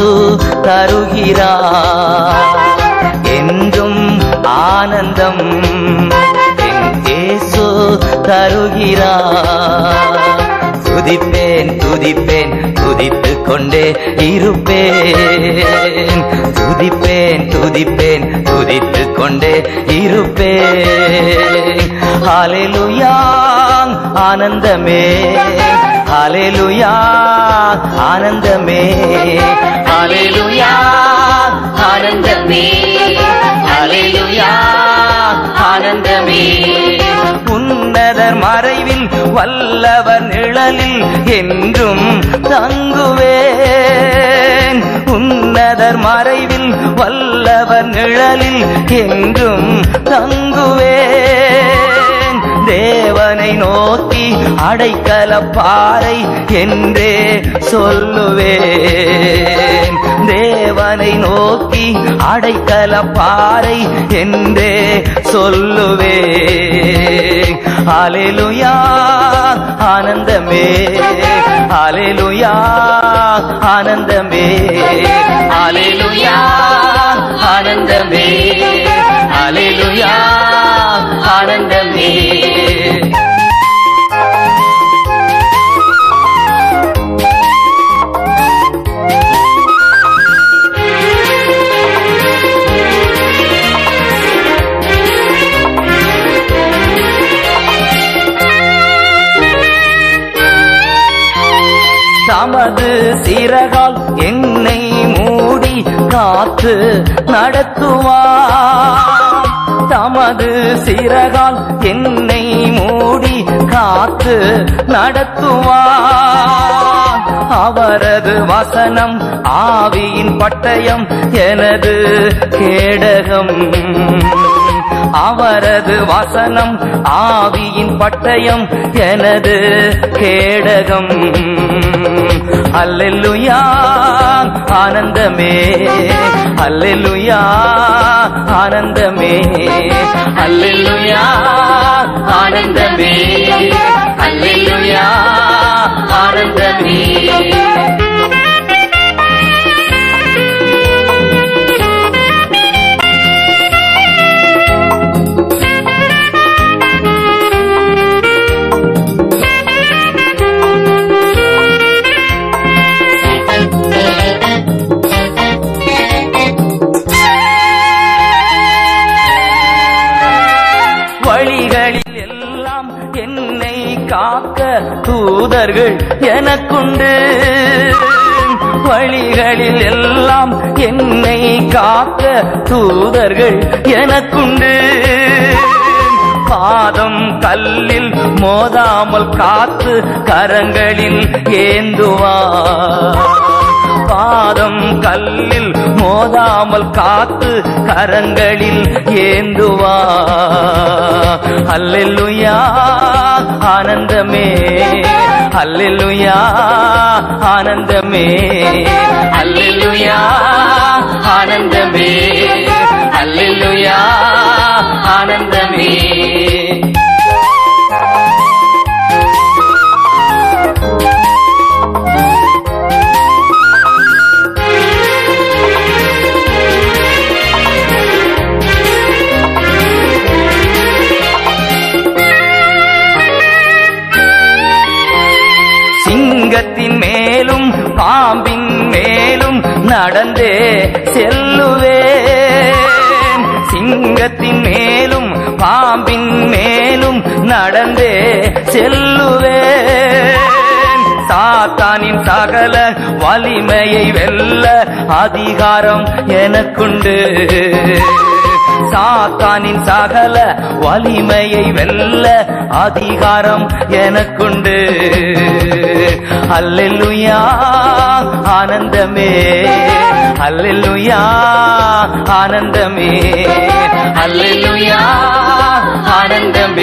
தருகிறார் என்றும் ஆனந்தம் என் இயேசு தருகிறார் துதிப்பேன் துதிப்பேன் துதித்துக் கொண்டே இருப்பேன் துதிப்பேன் துதிப்பேன் துதித்துக் கொண்டே இருப்பேன் ஹalleluya ஆனந்தமே ஹalleluya ஆனந்தமே ஹalleluya ஆனந்தமே ஹalleluya ஆனந்தமே உன்னதர் மறைவில் வல்லவர் நிழலில் என்றும் தங்குவேன் உன்னதர் மறைவில் வல்லவர் நிழலில் என்றும் தங்குவேன் தேவனை நோக்கி அடைக்கல பாறை என்றே சொல்லுவேன் தேவனை நோக்கி அடைக்கல பாறை என்றே சொல்லுவேன் அலைலுயா ஆனந்தமே அலைலுயா ஆனந்தமே அலைலுயா ஆனந்தமே அலைலுயா ஆனந்தமே தமது சிறகால் என்னை மூடி காத்து நடத்துவார் தமது சிறகால் என்னை மூடி காத்து நடத்துவார் அவரது வசனம் ஆவியின் பட்டயம் எனது கேடகம் அவரது வசனம் ஆவியின் பட்டயம் எனது கேடகம் அல்லெல்லுயா ஆனந்தமே அல்லெல்லுயா ஆனந்தமே அல்லெல்லுயா ஆனந்தமே அல்லெல்லுயா ஆனந்தமே வழிகளில் எல்லாம் என்னை காக்க தூதர்கள் எனக்குண்டு வழிகளில் எல்லாம் என்னை காக்க தூதர்கள் எனக்குண்டு பாதம் கல்லில் மோதாமல் காத்து கரங்களில் ஏந்துவார் பாதம் கல்லில் மோதாமல் காத்து கரங்களில் ஏந்துவா அல்லெல்லுயா ஆனந்தமே அல்லெல்லுயா ஆனந்தமே அல்லெல்லுயா ஆனந்தமே அல்லெல்லுயா ஆனந்தமே சிங்கத்தின் மேலும் பாம்பின் மேலும் நடந்தே செல்லுவேன் சிங்கத்தின் மேலும் பாம்பின் மேலும் நடந்தே செல்லுவேன் சாத்தானின் சகல வலிமையை வெல்ல அதிகாரம் எனக்குண்டு சாத்தானின் சகல வலிமையை வெல்ல அதிகாரம் எனக்குண்டு அல்லெல்லுயா ஆனந்தமே அல்லெல்லுயா ஆனந்தமே அல்லெல்லுயா ஆனந்தமே